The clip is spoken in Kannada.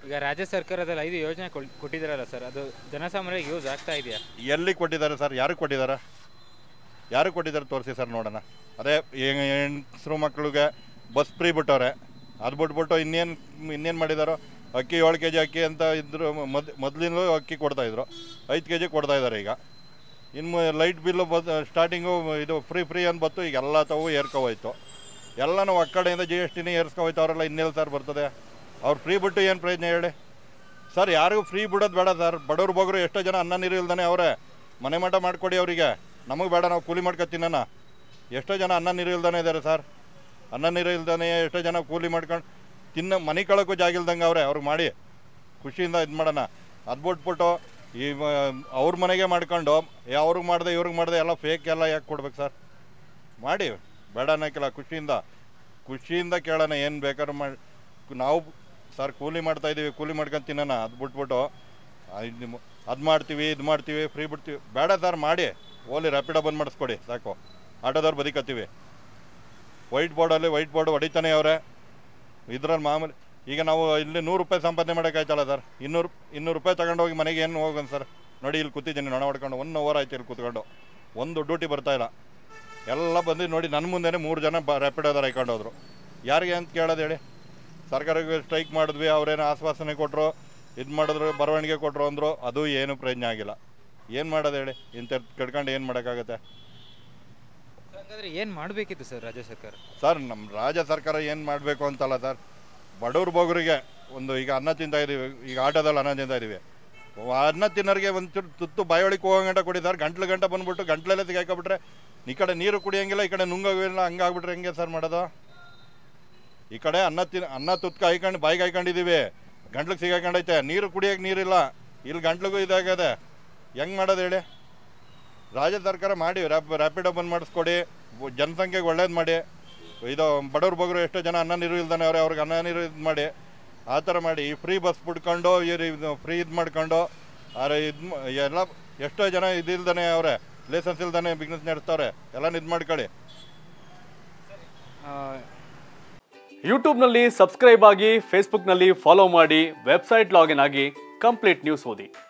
ಈಗ ರಾಜ್ಯ ಸರ್ಕಾರದಲ್ಲಿ ಐದು ಯೋಜನೆ ಕೊಲ್- ಕೊಟ್ಟಿದ್ದಾರಲ್ಲ ಸರ್ ಅದು ಜನಸಾಮಾನ್ಯರಿಗೆ ಯೂಸ್ ಆಗ್ತಾ ಇದೆಯಾ ಎಲ್ಲಿ ಕೊಟ್ಟಿದ್ದಾರೆ ಸರ್ ಯಾರು ಕೊಟ್ಟಿದ್ದಾರೆ ಯಾರು ಕೊಟ್ಟಿದ್ದಾರೆ ತೋರಿಸಿ ಸರ್ ನೋಡೋಣ ಅದೇ ಹೆಂಗಸರು ಮಕ್ಕಳಿಗೆ ಬಸ್ ಫ್ರೀ ಬಿಟ್ಟವ್ರೆ ಅದು ಬಿಟ್ಬಿಟ್ಟು ಇನ್ನೇನು ಇನ್ನೇನು ಮಾಡಿದಾರೋ ಅಕ್ಕಿ ಏಳು ಕೆ ಜಿ ಅಕ್ಕಿ ಅಂತ ಇದ್ರು ಮೊದ್ ಮೊದಲಿಂದಲೂ ಅಕ್ಕಿ ಕೊಡ್ತಾಯಿದ್ರು ಐದು ಕೆ ಜಿ ಕೊಡ್ತಾ ಇದ್ದಾರೆ ಈಗ ಇನ್ನು ಲೈಟ್ ಬಿಲ್ಲು ಬದ್ ಸ್ಟಾರ್ಟಿಂಗು ಇದು ಫ್ರೀ ಫ್ರೀ ಅಂತ ಬತ್ತು ಈಗ ಎಲ್ಲ ತಾವು ಏರ್ಕೋಯ್ತು ಎಲ್ಲನೂ ಆ ಕಡೆಯಿಂದ ಜಿ ಎಸ್ ಟಿನೇ ಏರ್ಸ್ಕೊಯ್ತವ್ರಲ್ಲ ಇನ್ನೆಲ್ಲಿ ಸರ್ ಬರ್ತದೆ ಅವ್ರು ಫ್ರೀ ಬಿಟ್ಟು ಏನು ಪ್ರಯೋಜನ ಹೇಳಿ ಸರ್ ಯಾರಿಗೂ ಫ್ರೀ ಬಿಡೋದು ಬೇಡ ಸರ್ ಬಡವ್ರು ಬಗ್ರು ಎಷ್ಟೋ ಜನ ಅನ್ನ ನೀರು ಇಲ್ದಾನೆ ಅವರೇ ಮನೆ ಮಠ ಮಾಡಿಕೊಡಿ ಅವರಿಗೆ ನಮಗೆ ಬೇಡ ನಾವು ಕೂಲಿ ಮಾಡ್ಕೊ ತಿನ್ನೋಣ ಎಷ್ಟೋ ಜನ ಅನ್ನ ನೀರು ಇಲ್ದಾನೆ ಇದ್ದಾರೆ ಸರ್ ಅನ್ನ ನೀರು ಇಲ್ದಾನೆ ಎಷ್ಟೋ ಜನ ಕೂಲಿ ಮಾಡ್ಕೊಂಡು ತಿನ್ನ ಮನೆ ಕಳಕ್ಕೂ ಜಾಗ ಇಲ್ದಂಗೆ ಅವ್ರೆ ಅವ್ರಿಗೆ ಮಾಡಿ ಖುಷಿಯಿಂದ ಇದು ಮಾಡೋಣ ಅದು ಬಿಟ್ಬಿಟ್ಟು ಈ ಮ- ಅವ್ರ ಮನೆಗೆ ಮಾಡ್ಕೊಂಡು ಏ ಅವ್ರಿಗೆ ಮಾಡಿದೆ ಇವ್ರಿಗೆ ಮಾಡಿದೆ ಎಲ್ಲ ಫೇಕ್ ಎಲ್ಲ ಯಾಕೆ ಕೊಡ್ಬೇಕು ಸರ್ ಮಾಡಿ ಬೇಡ ಅನ್ನೋಕ್ಕಿಲ್ಲ ಖುಷಿಯಿಂದ ಖುಷಿಯಿಂದ ಕೇಳೋಣ ಏನು ಬೇಕಾದ್ರೂ ಮಾಡಿ ನಾವು ಸರ್ ಕೂಲಿ ಮಾಡ್ತಾ ಇದ್ದೀವಿ ಕೂಲಿ ಮಾಡ್ಕೊಂಡು ತಿನ್ನೋಣ ಅದು ಬಿಟ್ಬಿಟ್ಟು ಅದು ಮಾಡ್ತೀವಿ ಇದು ಮಾಡ್ತೀವಿ ಫ್ರೀ ಬಿಡ್ತೀವಿ ಬೇಡ ಸರ್ ಮಾಡಿ ಓಲಿ ರ್ಯಾಪಿಡೋ ಬಂದ್ ಮಾಡಿಸ್ಕೊಡಿ ಸಾಕು ಆಟೋದವ್ರು ಬದುಕತ್ತೀವಿ ವೈಟ್ ಬೋರ್ಡಲ್ಲಿ ವೈಟ್ ಬೋರ್ಡ್ ಹೊಡಿತಾನೆ ಅವರೇ ಇದ್ರಲ್ಲಿ ಮಾಮೂಲಿ ಈಗ ನಾವು ಇಲ್ಲಿ ನೂರು ರೂಪಾಯಿ ಸಂಪಾದನೆ ಮಾಡೋಕ್ಕಾಯ್ತಲ್ಲ ಸರ್ ಇನ್ನೂರು ಇನ್ನೂರು ರೂಪಾಯಿ ತಗೊಂಡೋಗಿ ಮನೆಗೆ ಏನು ಹೋಗೋಣ ಸರ್ ನೋಡಿ ಇಲ್ಲಿ ಕೂತಿದ್ದೀನಿ ನೊಣ ಹೊಡ್ಕೊಂಡು ಒನ್ ಅವರ್ ಆಯ್ತು ಇಲ್ಲಿ ಕೂತ್ಕೊಂಡು ಒಂದು ಡ್ಯೂಟಿ ಬರ್ತಾ ಇಲ್ಲ ಎಲ್ಲ ಬಂದು ನೋಡಿ ನನ್ನ ಮುಂದೆನೇ ಮೂರು ಜನ ಬ ರ್ಯಾಪಿಡೋದವ್ರು ಹಾಕೊಂಡು ಹೋದ್ರು ಯಾರಿಗೆ ಅಂತ ಕೇಳೋದು ಹೇಳಿ ಸರ್ಕಾರಕ್ಕೆ ಸ್ಟ್ರೈಕ್ ಮಾಡಿದ್ವಿ ಅವ್ರೇನು ಆಶ್ವಾಸನೆ ಕೊಟ್ಟರು ಇದು ಮಾಡಿದ್ರು ಬರವಣಿಗೆ ಕೊಟ್ಟರು ಅಂದರು ಅದು ಏನು ಪ್ರಯೋಜನ ಆಗಿಲ್ಲ ಏನು ಮಾಡೋದು ಹೇಳಿ ಇಂಥ ಕಡ್ಕೊಂಡು ಏನು ಮಾಡೋಕ್ಕಾಗತ್ತೆ ಹಾಗಾದ್ರೆ ಏನು ಮಾಡಬೇಕಿತ್ತು ಸರ್ ರಾಜ್ಯ ಸರ್ಕಾರ ಸರ್ ನಮ್ಮ ರಾಜ್ಯ ಸರ್ಕಾರ ಏನು ಮಾಡಬೇಕು ಅಂತಲ್ಲ ಸರ್ ಬಡವ್ರ ಬಗ್ಗರಿಗೆ ಒಂದು ಈಗ ಅನ್ನ ತಿಂತಾ ಇದ್ದೀವಿ ಈಗ ಆಟೋದಲ್ಲಿ ಅನ್ನ ತಿಂತಾ ಇದ್ದೀವಿ ಅನ್ನ ತಿನ್ನೋರಿಗೆ ಒಂಚೂರು ತುತ್ತು ಬಾಯೊಳಗೆ ಹೋಗಂಟ ಕೊಡಿ ಸರ್ ಗಂಟ್ಲು ಗಂಟೆ ಬಂದ್ಬಿಟ್ಟು ಗಂಟ್ಲೆಲ್ಲ ಸಿಗಾಕೊಬಿಟ್ರೆ ಈ ಕಡೆ ನೀರು ಕುಡಿಯಂಗಿಲ್ಲ ಈ ಕಡೆ ನುಂಗೋಗಿಲ್ಲ ಹಂಗಾಗ್ಬಿಟ್ರೆ ಹೆಂಗೆ ಸರ್ ಮಾಡೋದು ಈ ಕಡೆ ಅನ್ನ ತಿನ್ ಅನ್ನ ತುತ್ಕ ಹಾಯ್ಕೊಂಡು ಬಾಯಿಗೆ ಹಾಯ್ಕೊಂಡಿದ್ದೀವಿ ಗಂಟ್ಲಿಗೆ ಸಿಗಾಕೊಂಡೈತೆ ನೀರು ಕುಡಿಯೋಕೆ ನೀರಿಲ್ಲ ಇಲ್ಲಿ ಗಂಟ್ಲಿಗೂ ಇದಾಗದೆ ಹೆಂಗೆ ಮಾಡೋದು ಹೇಳಿ ರಾಜ್ಯ ಸರ್ಕಾರ ಮಾಡಿ ರ್ಯಾಪ್ ರ್ಯಾಪಿಡೋ ಬಂದ್ ಮಾಡಿಸ್ಕೊಡಿ ಬ- ಜನಸಂಖ್ಯೆಗೆ ಒಳ್ಳೇದು ಮಾಡಿ ಇದು ಬಡವ್ರ ಬಗ್ರು ಎಷ್ಟೋ ಜನ ಅನ್ನ ನೀರು ಇಲ್ದಾನೆ ಅವ್ರೆ ಅವ್ರಿಗೆ ಅನ್ನ ನೀರು ಇದು ಮಾಡಿ ಆ ಥರ ಮಾಡಿ ಈ ಫ್ರೀ ಬಸ್ ಬಿಡ್ಕೊಂಡು ಇವ್ರು ಫ್ರೀ ಇದು ಮಾಡ್ಕೊಂಡು ಆರೆ ಇದು ಎಲ್ಲ ಎಷ್ಟೋ ಜನ ಇದಿಲ್ದಾನೆ ಅವರೇ ಲೈಸೆನ್ಸ್ ಇಲ್ದಾನೆ ಬಿಸ್ನೆಸ್ ನಡೆಸ್ತವ್ರೆ ಎಲ್ಲ ಇದು ಮಾಡ್ಕೊಳ್ಳಿ ಯೂಟ್ಯೂಬ್ನಲ್ಲಿ ಸಬ್ಸ್ಕ್ರೈಬ್ ಆಗಿ ಫೇಸ್ಬುಕ್ನಲ್ಲಿ ಫಾಲೋ ಮಾಡಿ ವೆಬ್ಸೈಟ್ ಲಾಗಿನ್ ಆಗಿ ಕಂಪ್ಲೀಟ್ ನ್ಯೂಸ್ ಓದಿ